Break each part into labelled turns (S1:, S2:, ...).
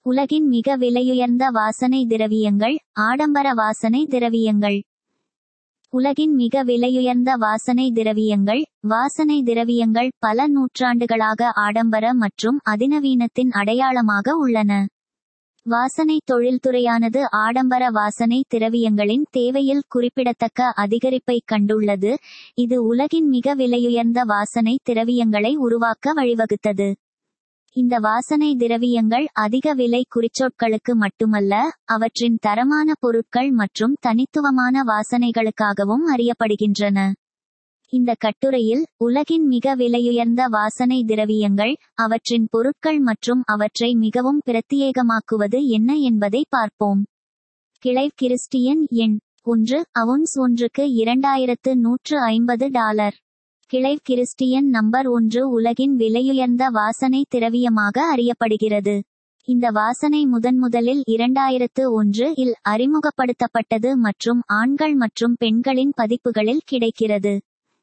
S1: உலகின் மிக விலையுயர்ந்த வாசனை திரவியங்கள் ஆடம்பர வாசனை திரவியங்கள் உலகின் மிக விலையுயர்ந்த வாசனை திரவியங்கள் வாசனை திரவியங்கள் பல நூற்றாண்டுகளாக ஆடம்பர மற்றும் அதிநவீனத்தின் அடையாளமாக உள்ளன வாசனை தொழில்துறையானது ஆடம்பர வாசனை திரவியங்களின் தேவையில் குறிப்பிடத்தக்க அதிகரிப்பை கண்டுள்ளது இது உலகின் மிக விலையுயர்ந்த வாசனை திரவியங்களை உருவாக்க வழிவகுத்தது இந்த வாசனை திரவியங்கள் அதிக விலை குறிச்சொற்களுக்கு மட்டுமல்ல அவற்றின் தரமான பொருட்கள் மற்றும் தனித்துவமான வாசனைகளுக்காகவும் அறியப்படுகின்றன இந்த கட்டுரையில் உலகின் மிக விலையுயர்ந்த வாசனை திரவியங்கள் அவற்றின் பொருட்கள் மற்றும் அவற்றை மிகவும் பிரத்தியேகமாக்குவது என்ன என்பதை பார்ப்போம் கிளை கிறிஸ்டியன் எண் ஒன்று அவுன்ஸ் ஒன்றுக்கு இரண்டாயிரத்து நூற்று ஐம்பது டாலர் கிளை கிறிஸ்டியன் நம்பர் ஒன்று உலகின் விலையுயர்ந்த வாசனை திரவியமாக அறியப்படுகிறது இந்த வாசனை முதன்முதலில் இரண்டாயிரத்து ஒன்று இல் அறிமுகப்படுத்தப்பட்டது மற்றும் ஆண்கள் மற்றும் பெண்களின் பதிப்புகளில் கிடைக்கிறது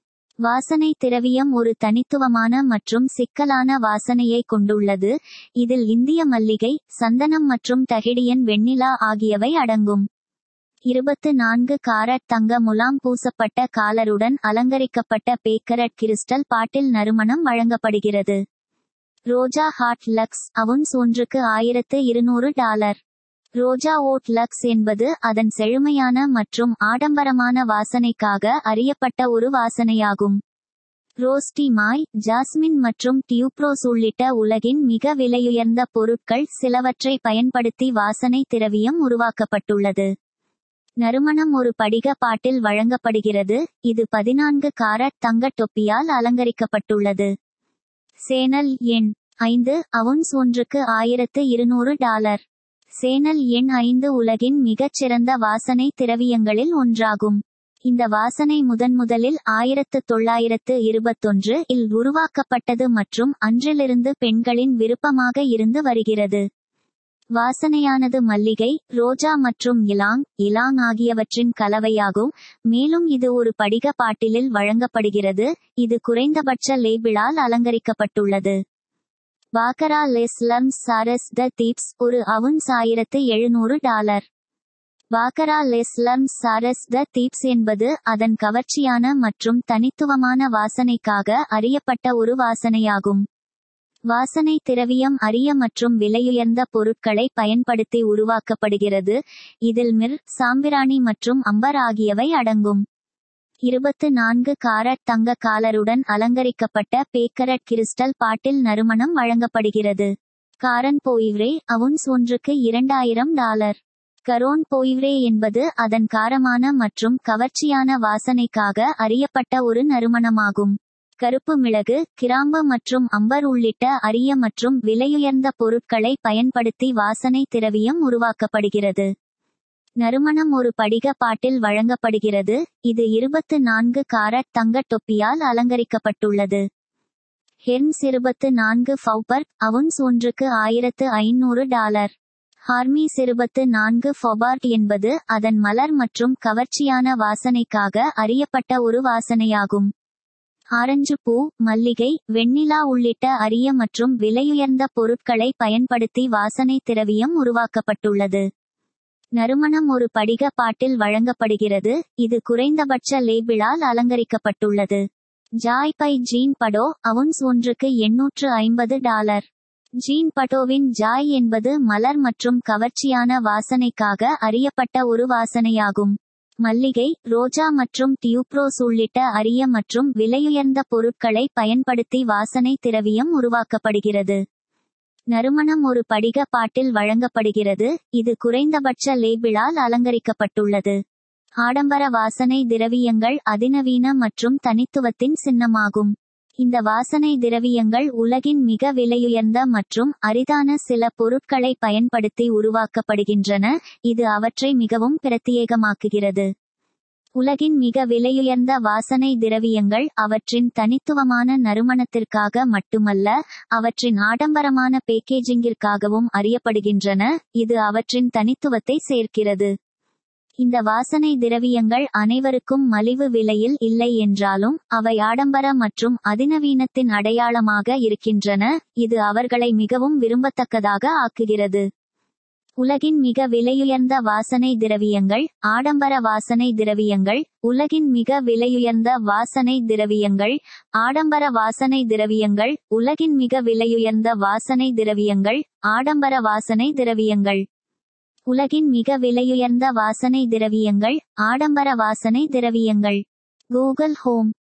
S1: வாசனை திரவியம் ஒரு தனித்துவமான மற்றும் சிக்கலான வாசனையை கொண்டுள்ளது இதில் இந்திய மல்லிகை சந்தனம் மற்றும் தகிடியன் வெண்ணிலா ஆகியவை அடங்கும் இருபத்து நான்கு காரட் தங்க முலாம் பூசப்பட்ட காலருடன் அலங்கரிக்கப்பட்ட பேக்கரட் கிறிஸ்டல் பாட்டில் நறுமணம் வழங்கப்படுகிறது ரோஜா ஹாட் லக்ஸ் அவுன்ஸ் ஒன்றுக்கு ஆயிரத்து இருநூறு டாலர் ரோஜா ஓட் லக்ஸ் என்பது அதன் செழுமையான மற்றும் ஆடம்பரமான வாசனைக்காக அறியப்பட்ட ஒரு வாசனையாகும் ரோஸ்டி மாய் ஜாஸ்மின் மற்றும் டியூப்ரோஸ் உள்ளிட்ட உலகின் மிக விலையுயர்ந்த பொருட்கள் சிலவற்றை பயன்படுத்தி வாசனை திரவியம் உருவாக்கப்பட்டுள்ளது நறுமணம் ஒரு படிக பாட்டில் வழங்கப்படுகிறது இது பதினான்கு காரட் தங்க டொப்பியால் அலங்கரிக்கப்பட்டுள்ளது சேனல் எண் ஐந்து அவுன்ஸ் ஒன்றுக்கு ஆயிரத்து இருநூறு டாலர் சேனல் எண் ஐந்து உலகின் மிகச்சிறந்த வாசனை திரவியங்களில் ஒன்றாகும் இந்த வாசனை முதன்முதலில் ஆயிரத்து தொள்ளாயிரத்து இருபத்தொன்று இல் உருவாக்கப்பட்டது மற்றும் அன்றிலிருந்து பெண்களின் விருப்பமாக இருந்து வருகிறது வாசனையானது மல்லிகை ரோஜா மற்றும் இலாங் இலாங் ஆகியவற்றின் கலவையாகும் மேலும் இது ஒரு படிக பாட்டிலில் வழங்கப்படுகிறது இது குறைந்தபட்ச லேபிளால் அலங்கரிக்கப்பட்டுள்ளது பாக்கரா லெஸ்லம்ஸ் சாரஸ் த தீப்ஸ் ஒரு அவுன்ஸ் ஆயிரத்து எழுநூறு டாலர் பாக்கரா லெஸ்லம்ஸ் சாரஸ் த தீப்ஸ் என்பது அதன் கவர்ச்சியான மற்றும் தனித்துவமான வாசனைக்காக அறியப்பட்ட ஒரு வாசனையாகும் வாசனை திரவியம் அரிய மற்றும் விலையுயர்ந்த பொருட்களை பயன்படுத்தி உருவாக்கப்படுகிறது இதில் மிர் சாம்பிராணி மற்றும் அம்பர் ஆகியவை அடங்கும் இருபத்து நான்கு காரட் தங்க காலருடன் அலங்கரிக்கப்பட்ட பேக்கரட் கிறிஸ்டல் பாட்டில் நறுமணம் வழங்கப்படுகிறது காரன் போய்வ்ரே அவுன்ஸ் ஒன்றுக்கு இரண்டாயிரம் டாலர் கரோன் போய்வ்ரே என்பது அதன் காரமான மற்றும் கவர்ச்சியான வாசனைக்காக அறியப்பட்ட ஒரு நறுமணமாகும் கருப்பு மிளகு கிராம்பு மற்றும் அம்பர் உள்ளிட்ட அரிய மற்றும் விலையுயர்ந்த பொருட்களை பயன்படுத்தி வாசனை திரவியம் உருவாக்கப்படுகிறது நறுமணம் ஒரு படிக பாட்டில் வழங்கப்படுகிறது இது இருபத்து நான்கு காரட் தங்க டொப்பியால் அலங்கரிக்கப்பட்டுள்ளது ஹெர்ம்ஸ் இருபத்து நான்கு ஃபவுபர் அவுன்ஸ் ஒன்றுக்கு ஆயிரத்து ஐநூறு டாலர் ஹார்மீஸ் இருபத்து நான்கு ஃபொபார்ட் என்பது அதன் மலர் மற்றும் கவர்ச்சியான வாசனைக்காக அறியப்பட்ட ஒரு வாசனையாகும் ஆரஞ்சு பூ மல்லிகை வெண்ணிலா உள்ளிட்ட அரிய மற்றும் விலையுயர்ந்த பொருட்களை பயன்படுத்தி வாசனை திரவியம் உருவாக்கப்பட்டுள்ளது நறுமணம் ஒரு படிக பாட்டில் வழங்கப்படுகிறது இது குறைந்தபட்ச லேபிளால் அலங்கரிக்கப்பட்டுள்ளது Joy by Jean Patou ounce ஒன்றுக்கு எண்ணூற்று ஐம்பது டாலர் ஜீன் பட்டோவின் ஜாய் என்பது மலர் மற்றும் கவர்ச்சியான வாசனைக்காக அறியப்பட்ட ஒரு வாசனையாகும் மல்லிகை ரோஜா மற்றும் டியூப்ரோஸ் உள்ளிட்ட அரிய மற்றும் விலையுயர்ந்த பொருட்களை பயன்படுத்தி வாசனை திரவியம் உருவாக்கப்படுகிறது நறுமணம் ஒரு படிக பாட்டில் வழங்கப்படுகிறது இது குறைந்தபட்ச லேபிளால் அலங்கரிக்கப்பட்டுள்ளது ஆடம்பர வாசனை திரவியங்கள் அதிநவீன மற்றும் தனித்துவத்தின் சின்னமாகும் இந்த வாசனை திரவியங்கள் உலகின் மிக விலையுயர்ந்த மற்றும் அரிதான சில பொருட்களை பயன்படுத்தி உருவாக்கப்படுகின்றன இது அவற்றை மிகவும் பிரத்தியேகமாக்குகிறது உலகின் மிக விலையுயர்ந்த வாசனை திரவியங்கள் அவற்றின் தனித்துவமான நறுமணத்திற்காக மட்டுமல்ல அவற்றின் ஆடம்பரமான பேக்கேஜிங்கிற்காகவும் அறியப்படுகின்றன இது அவற்றின் தனித்துவத்தை சேர்க்கிறது இந்த வாசனை திரவியங்கள் அனைவருக்கும் மலிவு விலையில் இல்லை என்றாலும் அவை ஆடம்பர மற்றும் அதிநவீனத்தின் அடையாளமாக இருக்கின்றன இது அவர்களை மிகவும் விரும்பத்தக்கதாக ஆக்குகிறது உலகின் மிக விலையுயர்ந்த வாசனை திரவியங்கள் ஆடம்பர வாசனை திரவியங்கள் உலகின் மிக விலையுயர்ந்த வாசனை திரவியங்கள் ஆடம்பர வாசனை திரவியங்கள் உலகின் மிக விலையுயர்ந்த வாசனை திரவியங்கள் ஆடம்பர வாசனை திரவியங்கள் உலகின் மிக விலையுயர்ந்த வாசனை திரவியங்கள் ஆடம்பர வாசனை திரவியங்கள் கூகுள் ஹோம்